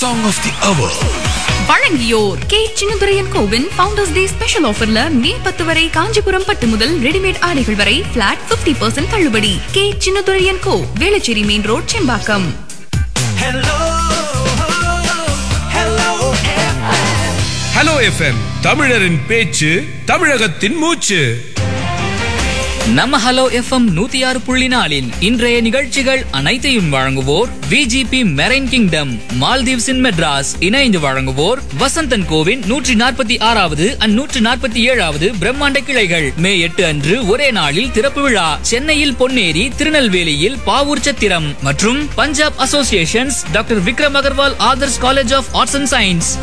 Song of the hour வழங்கியோர் K Chinnadurai and கோவின் founders day special ஆஃபர்ல மே பத்து வரை காஞ்சிபுரம் பட்டு முதல் ரெடிமேட் ஆடைகள் வரை பிளாட் 50% பர்சன்ட் தள்ளுபடி K Chinnadurai and co Velachery main road Sembakkam hello FM தமிழரின் பேச்சு தமிழகத்தின் மூச்சு நம்ம ஹலோ எஃப்எம் நூத்தி ஆறு புள்ளி நாலின் இன்றைய நிகழ்ச்சிகள் அனைத்தையும் வழங்குவோர் VGP marine kingdom Maldives in Madras இணைந்து வழங்குவோர் வசந்தன் கோவின் நூற்றி நாற்பத்தி ஆறாவது அண்ட் நூற்றி நாற்பத்தி ஏழாவது பிரம்மாண்ட கிளைகள் மே எட்டு அன்று ஒரே நாளில் திறப்பு விழா சென்னையில் பொன்னேரி திருநெல்வேலியில் பாவூர் சத்திரம் மற்றும் Punjab associations doctor Vikram Agarwal Adarsh college of arts and science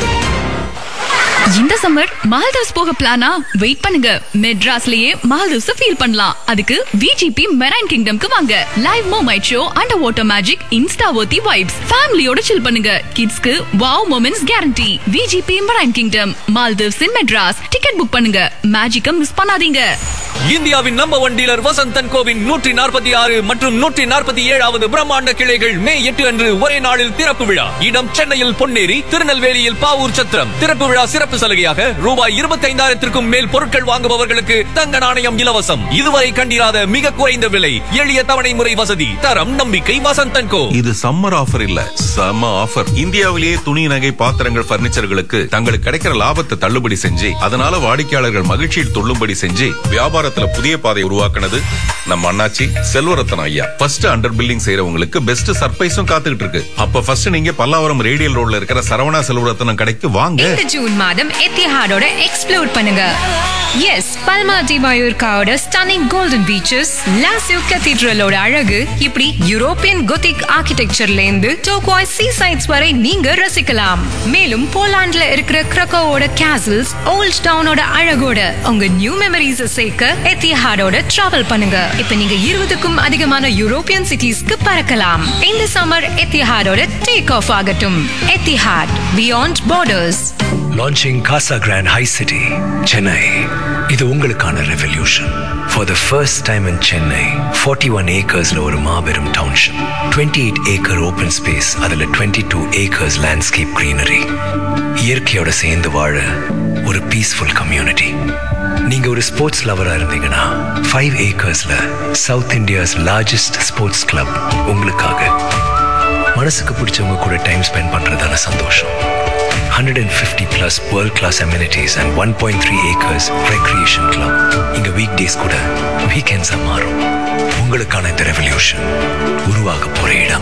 இந்த சம்மர் மால்தீவ்ஸ் போக பிளானா வெயிட் பண்ணுங்க மெட்ராஸ்லயே மால்தீவ்ஸ் ஃபீல் பண்ணலாம் அதுக்கு விஜிபி மெரைன் கிங்டம்க்கு வாங்க live mermaid show under water magic insta worthy vibes ஃபேமிலியோட சில் பண்ணுங்க கிட்ஸ்க்கு wow moments guarantee VGP marine kingdom Maldives in Madras ticket book பண்ணுங்க மேஜிக்க மிஸ் பண்ணாதீங்க இந்தியாவின் நம்பர் ஒன் டீலர் வசந்தன் கோவின் நூற்றி நாற்பத்தி ஆறு மற்றும் நூற்றி நாற்பத்தி ஏழாவது பிரம்மாண்ட கிளைகள் மே எட்டு அன்று ஒரே நாளில் திறப்பு விழா இடம் சென்னையில் பொன்னேரி திருநெல்வேலியில் பாவூர் சத்திரம் திறப்பு விழா சிறப்பு சலுகையாக ரூபாய் இருபத்தி ஐந்தாயிரத்திற்கும் மேல் பொருட்கள் வாங்குபவர்களுக்கு தங்க நாணயம் இலவசம் இதுவரை கண்டிராத மிக குறைந்த விலை எளிய தவணை முறை வசதி தரம் நம்பிக்கை வசந்தன் கோ இது சம்மர் ஆஃபர் இல்ல சம்ம ஆஃபர் இந்தியாவிலேயே துணி நகை பாத்திரங்கள் பர்னிச்சர்களுக்கு தங்களுக்கு கிடைக்கிற லாபத்தை தள்ளுபடி செஞ்சு அதனால வாடிக்கையாளர்கள் மகிழ்ச்சியில் துள்ளும்படி செஞ்சு வியாபாரத்துல புதிய பாதை உருவாக்குனது நம்ம அண்ணாச்சி செல்வரத்தன் ஐயா ஃபர்ஸ்ட் அண்டர் பில்லிங் செய்யறவங்களுக்கு பெஸ்ட் சர்ப்ரைஸும் காத்துக்கிட்டு இருக்கு அப்ப ஃபர்ஸ்ட் நீங்க பல்லாவரம் ரேடியல் ரோட்ல இருக்கிற சரவணா செல்வரத்தனம் கடைக்கு வாங்க இந்த ஜூன் மாதம் எத்திஹாடோட எக்ஸ்ப்ளோர் பண்ணுங்க எஸ் பல்மா டி மயூர்காவோட ஸ்டன்னிங் கோல்டன் பீச்சஸ் லாசியோ கத்தீட்ரலோட அழகு இப்படி யூரோப்பியன் கொத்திக் ஆர்கிடெக்சர்ல இருந்து டோக்வாய் சீ சைட்ஸ் வரை நீங்க ரசிக்கலாம் மேலும் போலாண்ட்ல இருக்கிற கிரக்கோவோட கேசல்ஸ் ஓல்ட் டவுனோட அழகோட உங்க நியூ மெமரிஸ் சேர்க்க எத்திஹாடோட டிராவல் பண்ணுங்க இப்ப நீங்க இருபதுக்கும் அதிகமான யூரோப்பியன் சிட்டிஸ்க்கு பறக்கலாம் இந்த சம்மர் எத்திஹாடோட டேக் ஆஃப் ஆகட்டும் Etihad beyond borders launching Casa Grand high city Chennai இது உங்களுக்கான revolution for the first time in Chennai forty one ஏக்கர்ஸ்ல ஒரு மாபெரும் township twenty eight acre open space அதில் twenty two acres landscape greenery இயற்கையோட சேர்ந்து வாழ ஒரு பீஸ்ஃபுல் கம்யூனிட்டி நீங்க ஒரு ஸ்போர்ட்ஸ் லவரா இருந்தீங்கன்னா ஃபைவ் ஏக்கர்ஸ்ல south India's largest sports club உங்களுக்காக மனசுக்கு பிடிச்சவங்க கூட டைம் ஸ்பெண்ட் பண்றதான சந்தோஷம் 150 plus world class amenities and 1.3 acres recreation club இங்க weekdays கூட weekends மாறும் உங்களுக்கான இந்த ரெவல்யூஷன் உருவாக போற இடம்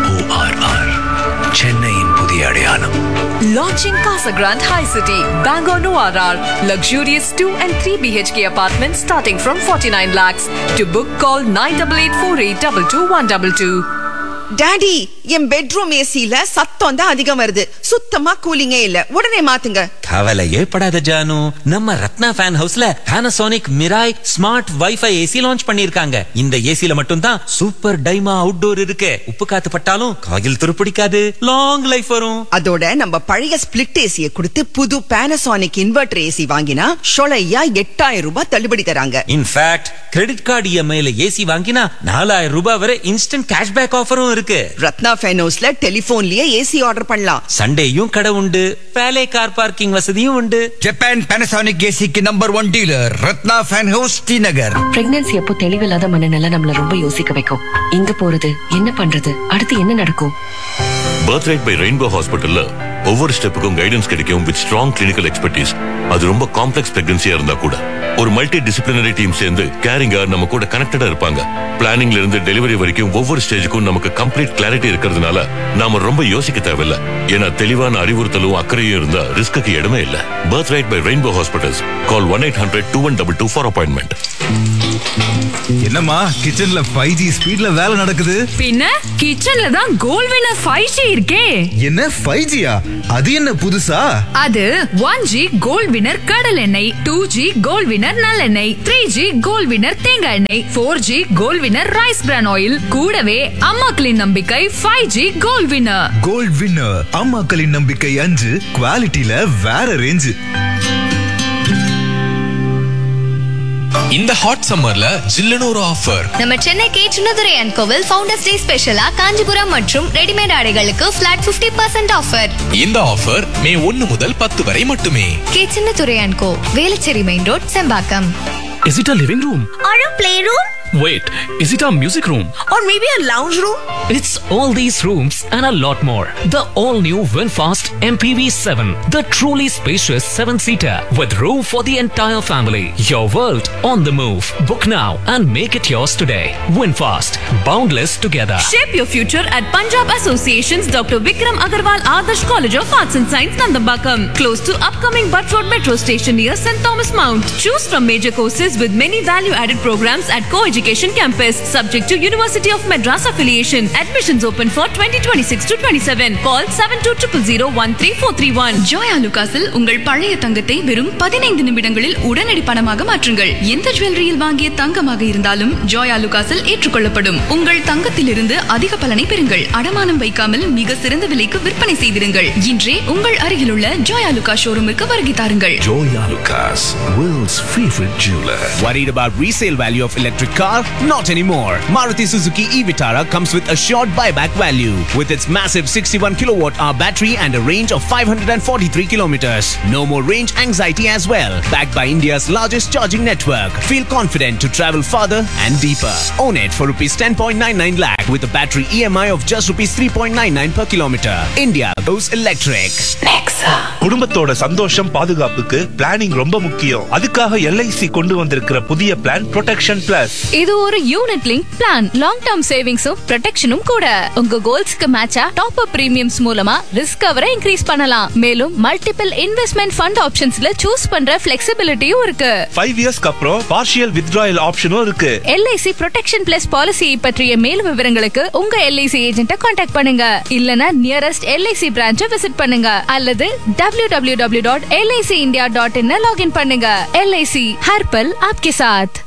ORR சென்னையின் புதிய அடையாளம் Launching Casa Grande High City, Bangor Noir. Luxurious 2 and 3 BHK apartments starting from 49 lakhs. To book, call 9884822122. Daddy என் பெட்ரூம் ஏசில சத்தம் தான் அதிகம் வருது சுத்தமா கூலிங்கே இல்ல உடனே மாத்துங்க கவலையே படாத ஜானு நம்ம ரத்னா ஃபேன் ஹவுஸ்ல Panasonic Mirai smart wifi AC launch பண்ணிருக்காங்க இந்த ஏசில மட்டும் தான் சூப்பர் டைமா அவுட்டோர் இருக்கு உப்பு காத்து பட்டாலும் காயில் துருப்பிடிக்காது லாங் லைஃப் வரும் அதோட நம்ம பழைய ஸ்பிளிட் ஏசியை கொடுத்து புது Panasonic இன்வெர்டர் ஏசி வாங்கினா ஷொலையா எட்டாயிரம் ரூபாய் தள்ளுபடி தராங்க இன்ஃபேக்ட் கிரெடிட் கார்டு இஎம்ஐல ஏசி வாங்கினா நாலாயிரம் ரூபாய் வரை இன்ஸ்டன்ட் கேஷ்பேக் ஆஃபரும் இருக்கு ரத்னா ஃபேன் ஹவுஸ்ல டெலிபோன்லயே ஏசி ஆர்டர் பண்ணலாம் சண்டேயும் கடை உண்டு வேலை கார் பார்க்கிங் வசதியும் உண்டு ஜப்பான் பேனசானிக் ஏசிக்கு number one dealer Ratna fan house Srinagar pregnancy அப்போ தெளிவில்லாத மனநிலை நம்மள ரொம்ப யோசிக்க வைக்கும் எங்க போறது என்ன பண்றது அடுத்து என்ன நடக்கும் பர்த் ரைட் பை ரெயின்போ ஹாஸ்பிட்டல்ல ஒவ்வொரு ஸ்டெப்புக்கும் கைடன்ஸ் கிடைக்கும் வித் ஸ்ட்ராங் கிளினிக்கல் எக்ஸ்பர்டீஸ் அது ரொம்ப காம்ப்ளெக்ஸ் பிரெக்னன்சியா இருந்தா கூட ஒரு மல்டி டிசிப்ளினரி டீம் சேர்ந்து கேரிங்கா நம்ம கூட கனெக்டடா இருப்பாங்க பிளானிங்ல இருந்து டெலிவரி வரைக்கும் ஒவ்வொரு ஸ்டேஜுக்கும் நமக்கு கம்ப்ளீட் கிளாரிட்டி இருக்கிறதுனால நாம ரொம்ப யோசிக்க தேவையில்ல ஏன்னா தெளிவான அறிவுறுத்தலும் அக்கறையும் இருந்தா ரிஸ்க்கு இடமே இல்ல birth right by Rainbow hospitals call one eight hundred two one double two for appointment என்னம்மா கிச்சன்ல ஃபைவ் ஜி ஸ்பீட்ல வேலை நடக்குது பின்ன கிச்சன்ல தான் கோல் வினர் ஃபைவ் ஜி இருக்கே என்ன ஃபைவ் ஜியா அது என்ன புதுசா அது ஒன் ஜி கோல்ட் வினர் கடல் எண்ணெய் டூ ஜி கோல்ட் வினர் நல்லெண்ணெய் த்ரீ ஜி கோல்ட் வினர் தேங்காய் எண்ணெய் four G gold winner rice bran oil கூடவே அம்மாக்களின் நம்பிக்கை five G gold winner gold winner அம்மாக்களின் நம்பிக்கை அஞ்சு குவாலிட்டியில வேற ரேஞ்சு இந்த ஹாட் சம்மர்ல ஜில்லுன்னு ஒரு ஆஃபர் நம்ம சென்னை கே சின்னதுரை அண்ட் கோவில் ஃபவுண்டர்ஸ் டே ஸ்பெஷலா காஞ்சிபுரம் மற்றும் ரெடிமேட் ஆடைகளுக்கு ஃபிளாட் 50% பர்சன்ட் ஆஃபர் இந்த ஆஃபர் மே ஒன்னு முதல் பத்து வரை மட்டுமே K Chinnadurai and co Velachery main road Sembakkam Is it a living room? Or a playroom? Wait, is it a music room? Or maybe a lounge room? It's all these rooms and a lot more. The all new Winfast MPV7, the truly spacious seven seater with room for the entire family. Your world on the move. Book now and make it yours today. Winfast, boundless together. Shape your future at Punjab Association's Dr. Vikram Agarwal Adarsh College of Arts and Science, Nandambakam, close to upcoming Butt Road Metro Station near St. Thomas Mount. Choose from major courses with many value-added programs at co-education campus, subject to University of Madras affiliation. Admissions open for 2026 to 27. Call 7200013431. ஜோயா லுகாஸில் உங்கள் பழைய தங்கத்தை வெறும் பதினைந்து நிமிடங்களில் உடனடி பணமாக மாற்றுங்கள் எந்த ஜுவல்லரியில் வாங்கிய தங்கமாக இருந்தாலும் ஜோயா லுகாஸில் ஏற்றுக்கொள்ளப்படும் உங்கள் தங்கத்திலிருந்து அதிக பலனை பெறுங்கள் அடமானம் வைக்காமல் மிக சிறந்த விலைக்கு விற்பனை செய்திருங்கள் இன்றே உங்கள் அருகிலுள்ள ஜோயா லுகா ஷோரூமுக்கு வருகை தாருங்கள் Joya Lucas, world's favorite jeweler. Worried about resale value of electric car? Not anymore. Maruti Suzuki e-Vitara comes with assured buyback value with its massive 61 kilowatt hour battery and a range of 543 kilometers. No more range anxiety as well. Backed by India's largest charging network, feel confident to travel farther and deeper. Own it for rupees 10.99 lakh with a battery EMI of just rupees 3.99 per kilometer. India goes electric. குடும்பத்தோட சந்தோஷம் பாதுகாப்புக்கு planning ரொம்ப முக்கியம் அதுக்காக LIC கொண்டு வந்திருக்கிற புதிய plan protection plus இது ஒரு unit link plan long term சேவிங்ஸும் ப்ரொடெக்ஷனும் கூட உங்க கோல்ஸ்க்கு மேட்சா டாப் அப் பிரீமியம்ஸ் மூலமா ரிஸ்க் கவரை இன்க்ரீஸ் பண்ணலாம் மேலும் மல்டிபிள் இன்வெஸ்ட்மெண்ட் ஃபண்ட் ஆப்ஷன்ஸ்ல சூஸ் பண்ற ஃபிளெக்சிபிலிட்டியும் இருக்கு ஃபைவ் இயர்ஸ்க்கு அப்புறம் பார்ஷியல் வித்ட்ராயல் ஆப்ஷனும் இருக்கு எல்ஐசி ப்ரொடெக்ஷன் பிளஸ் பாலிசியை பற்றிய மேலும் விவரங்களுக்கு உங்க எல்ஐசி ஏஜென்ட்டை காண்டாக்ட் பண்ணுங்க இல்லனா நியரஸ்ட் எல்ஐசி பிரான்ச்சை விசிட் பண்ணுங்க அல்லது W W W dot LIC India dot in login பண்ணுங்க எல்ஐசி ஹர்பல் ஆப்கே சாத்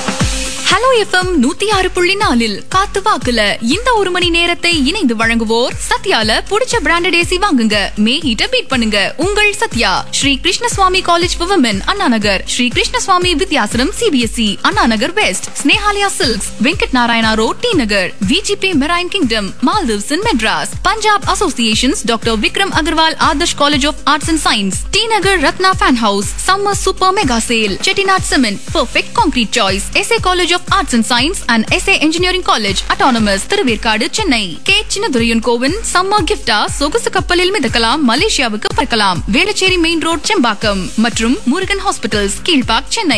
ஹலோ எஃப்எம் நூத்தி ஆறு புள்ளி நாலில் காத்து வாக்குல இந்த ஒரு மணி நேரத்தை இணைந்து வழங்குவோர் சத்யால புடிச்ச பிராண்டட் ஏசி வாங்குங்க மே ஹீட்ட பீட் பண்ணுங்க உங்கள் Sathya Sri Krishnaswamy college for women Anna Nagar Sri Krishnaswamy Vidyashram CBSE Anna Nagar west Snehalaya silks Venkat Narayana road T Nagar VGP marine kingdom Maldives in Madras Punjab associations doctor Vikram Agarwal Adarsh college of arts and science T Nagar Ratna fan house summer super mega sale Chettinad cement perfect concrete choice SA college of arts and science and SA engineering college autonomous Thiruverkadu Chennai K Chinnadurai and கோவின் summer கிஃப்டா சொகுசு கப்பலில் மிதக்கலாம் மலேசியாவுக்கு பறக்கலாம் Velachery main road Sembakkam மற்றும் Murugan hospitals Kilpauk Chennai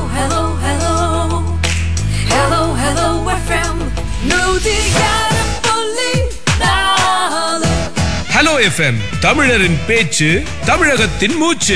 Hello, hello, FM. Hello FM தமிழரின் பேச்சு தமிழகத்தின் மூச்சு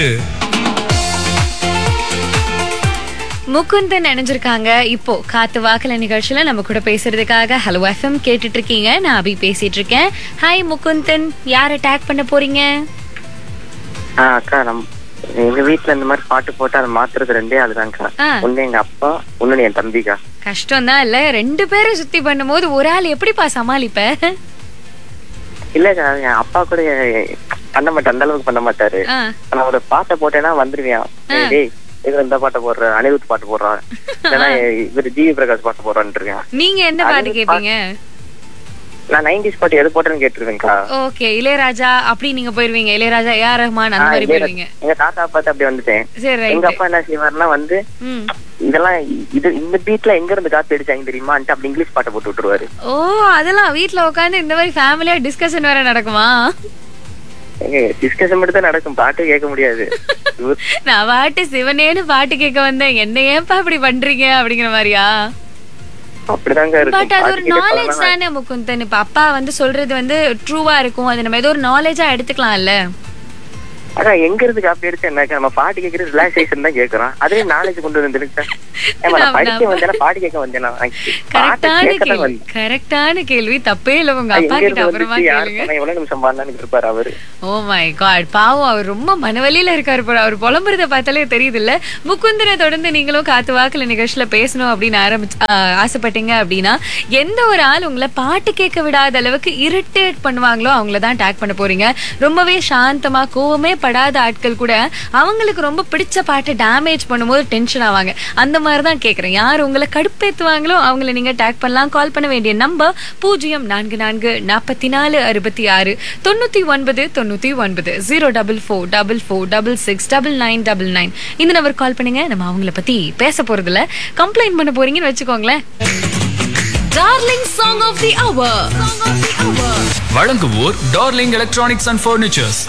முகுந்தன் நினைஞ்சிருக்காங்க இப்போ காத்து வாக்குல நிகழ்ச்சியில நம்ம கூட பேசுறதுக்காக ஹலோ எஃப்எம் கேட்டுட்டு இருக்கீங்க நான் அபி பேசிட்டு இருக்கேன் ஹாய் முகுந்தன் யாரை டேக் பண்ண போறீங்க ஆ அக்கா நம் எங்க வீட்ல இந்த மாதிரி பாட்டு போட்டு அதை மாத்துறது ரெண்டே ஆளுதான்க்கா ஆ. ஒண்ணு எங்க அப்பா ஒண்ணு என் தம்பிக்கா கஷ்டம் தான் இல்ல ரெண்டு பேரும் சுத்தி பண்ணும்போது ஒரு ஆள் எப்படிப்பா சமாளிப்ப இல்லக்கா என் அப்பா கூட எ- பண்ண மாட்டேன் அந்த அளவுக்கு பண்ண மாட்டாரு ஆ. நான் ஒரு பாட்டை போட்டேன்னா வந்துருவியான் ஏய், டேய் இவர் இந்த பாட்டை போடுற அனிருத் பாட்டு போடுறான் இல்லைன்னா இவர் ஜிவி பிரகாஷ் பாட்டு போடுறான்னு இருக்கேன் நீங்க எந்த பாட்டு அனிருத் கேப்பீங்க நான் நைன்டிஸ் பாட்டு எது போட்டேன்னு கேட்டுருவேன்க்கா ஓகே இளையராஜா அப்படி நீங்க போயிருவீங்க இளையராஜா ஏஆர் ரஹ்மான் அந்த ஆ, மாதிரி இல்ல, போயிருவீங்க எங்க தாத்தா பார்த்து அப்படி வந்துட்டேன் சரி, right. எங்க அப்பா என்ன செய்வாருன்னா வந்து ம். இதெல்லாம் இது இந்த பீட்ல எங்க இருந்து காத்து அடிச்சாங்க தெரியுமான்ட்டு அப்படி இங்கிலீஷ் பாட்டை போட்டு விட்டுருவாரு ஓ அதெல்லாம் வீட்ல உட்கார்ந்து இந்த மாதிரி ஃபேமிலியா டிஸ்கஷன் வேற நடக்குமா எங்க டிஸ்கஷன் மட்டும் தான் நடக்கும் பாட்டு கேட்க முடியாது இவர் நான் பாட்டு சிவனேன்னு பாட்டு கேட்க வந்தேன் என்ன ஏன்பா இப்படி பண்றீங்க அப்படிங்கிற மாதிரியா அப்படிதாங்க இருக்கும் பட் அது ஒரு பாட்டு கேட்டு நாலேஜ் பழகுனா- தானே முகுந்தன் இப்ப அப்பா வந்து சொல்றது வந்து ட்ரூவா இருக்கும் அது நம்ம ஏதோ ஒரு நாலேஜா எடுத்துக்கலாம்ல அதான் எங்க இருந்து காப்பி எடுத்து என்னக்கா நம்ம பாட்டு கேட்கறது ரிலாக்ஸேஷன் தான் கேட்கறோம் அதே நாலேஜ் கொண்டு வந்துருக்கா ஏமா நான் நான் படிக்க நான் வந்தேனா பாட்டு கேட்க வந்தேனா பாட்டு கரெக்டான கேட்க தான் கேள்வி வந்தேன் கரெக்டான கேள்வி தப்பே இல்ல உங்க எங்க அப்பா கிட்ட இருந்து அப்புறமா வந்துச்சு யார் கேளுங்க சொன்னா எவ்வளவு நிமிஷம் பாடினான்னு இருப்பாரு அவரு ஓ மை காட் பாவம் அவர் ரொம்ப மனவலியில இருக்காரு போல அவர் புலம்புறத பார்த்தாலே தெரியுது இல்ல முகுந்தனை தொடர்ந்து நீங்களும் காத்து வாக்குல நிகழ்ச்சியில பேசணும் அப்படின்னு ஆரம்பிச்சு ஆ, ஆசைப்பட்டீங்க அப்படின்னா எந்த ஒரு ஆள் உங்களை பாட்டு கேட்க விடாத அளவுக்கு இரிட்டேட் பண்ணுவாங்களோ அவங்கள தான் டேக் பண்ண போறீங்க ரொம்பவே சாந்தமா கோவமே படாத ஆட்கள் கூட அவங்களுக்கு ரொம்ப பிடிச்ச பாட்டை டேமேஜ் பண்ணும்போது டென்ஷன் ஆவாங்க அந்த மாதிரி தான் கேட்குறேன் யார் உங்களை கடுப்பேத்துவாங்களோ அவங்கள நீங்க டேக் பண்ணலாம் கால் பண்ண வேண்டிய நம்பர் பூஜ்ஜியம் நான்கு நான்கு நாற்பத்தி நாலு அறுபத்தி ஆறு தொண்ணூத்தி ஒன்பது தொண்ணூத்தி ஒன்பது zero double four double four double six double nine double nine இந்த நம்பர் கால் பண்ணுங்க நம்ம அவங்கள பத்தி பேச போறதுல கம்ப்ளைண்ட் பண்ண போறீங்கன்னு வச்சுக்கோங்களேன் darling song of the hour வழங்குவோர் டார்லிங் எலக்ட்ரானிக்ஸ் அண்ட் ஃபர்னிச்சர்ஸ்